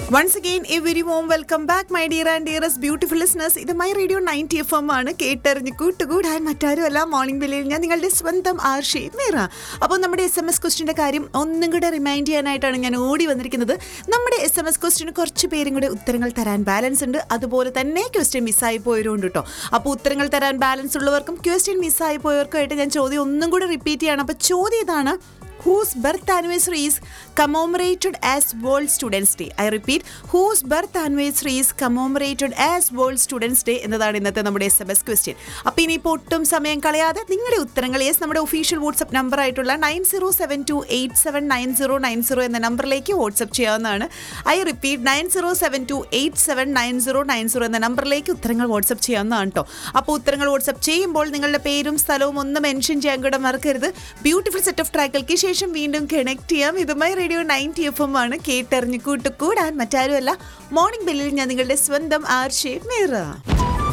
Once again a very warm welcome back my dear and dearest beautiful listeners ഇത് my radio ninety F M ആണ് കേട്ടറിഞ്ഞ് കൂട്ടുകൂടാൻ മറ്റാരും അല്ല മോർണിംഗ് ബില്ലിൽ ഞാൻ നിങ്ങളുടെ സ്വന്തം ആർഷി മീറ അപ്പോൾ നമ്മുടെ എസ് എം എസ് ക്വസ്റ്റിൻ്റെ കാര്യം ഒന്നും കൂടെ റിമൈൻഡ് ചെയ്യാനായിട്ടാണ് ഞാൻ ഓടി വന്നിരിക്കുന്നത് നമ്മുടെ എസ് എം എസ് ക്വസ്റ്റിന് കുറച്ച് പേരും കൂടെ ഉത്തരങ്ങൾ തരാൻ ബാലൻസ് ഉണ്ട് അതുപോലെ തന്നെ ക്വസ്റ്റ്യൻ മിസ്സായി പോയവരുണ്ട് കേട്ടോ അപ്പോൾ ഉത്തരങ്ങൾ തരാൻ ബാലൻസ് ഉള്ളവർക്കും ക്വസ്റ്റ്യൻ മിസ്സായി പോയവർക്കുമായിട്ട് ഞാൻ ചോദ്യം ഒന്നും കൂടെ റിപ്പീറ്റ് ചെയ്യണം അപ്പോൾ ചോദ്യം ഇതാണ് whose birth anniversary is commemorated as World Students Day. I repeat, whose birth anniversary is commemorated as World Students Day എന്നതാണ് ഇന്നത്തെ നമ്മുടെ എസ് എം എസ് ക്വസ്റ്റ്യൻ അപ്പോൾ ഇനിയിപ്പോൾ ഒട്ടും സമയം കളയാതെ നിങ്ങളുടെ ഉത്തരങ്ങൾ യെസ് നമ്മുടെ ഒഫീഷ്യൽ വാട്സപ്പ് നമ്പർ ആയിട്ടുള്ള nine zero seven two eight seven nine zero nine zero എന്ന നമ്പറിലേക്ക് വാട്സപ്പ് ചെയ്യാവുന്നതാണ് I repeat nine zero seven two eight seven nine zero nine zero എന്ന നമ്പറിലേക്ക് ഉത്തരങ്ങൾ വാട്സപ്പ് ചെയ്യാവുന്നതാണ് കേട്ടോ അപ്പോൾ ഉത്തരങ്ങൾ വാട്സപ്പ് ചെയ്യുമ്പോൾ നിങ്ങളുടെ പേരും സ്ഥലവും ഒന്ന് മെൻഷൻ ചെയ്യാൻ കൂടെ മറക്കരുത് ബ്യൂട്ടിഫുൾ സെറ്റ് ഓഫ് ട്രാക്കുകൾക്ക് ശേഷം വീണ്ടും കണക്ട് ചെയ്യാം ഇതുമായി റേഡിയോ നയൻറ്റി എഫ് എം ആണ് കേട്ടറിഞ്ഞ് കൂട്ടുകൂടാൻ മറ്റാരുമല്ല മോർണിംഗ് ബെല്ലിൽ ഞാൻ നിങ്ങളുടെ സ്വന്തം ആർഷേ മീറ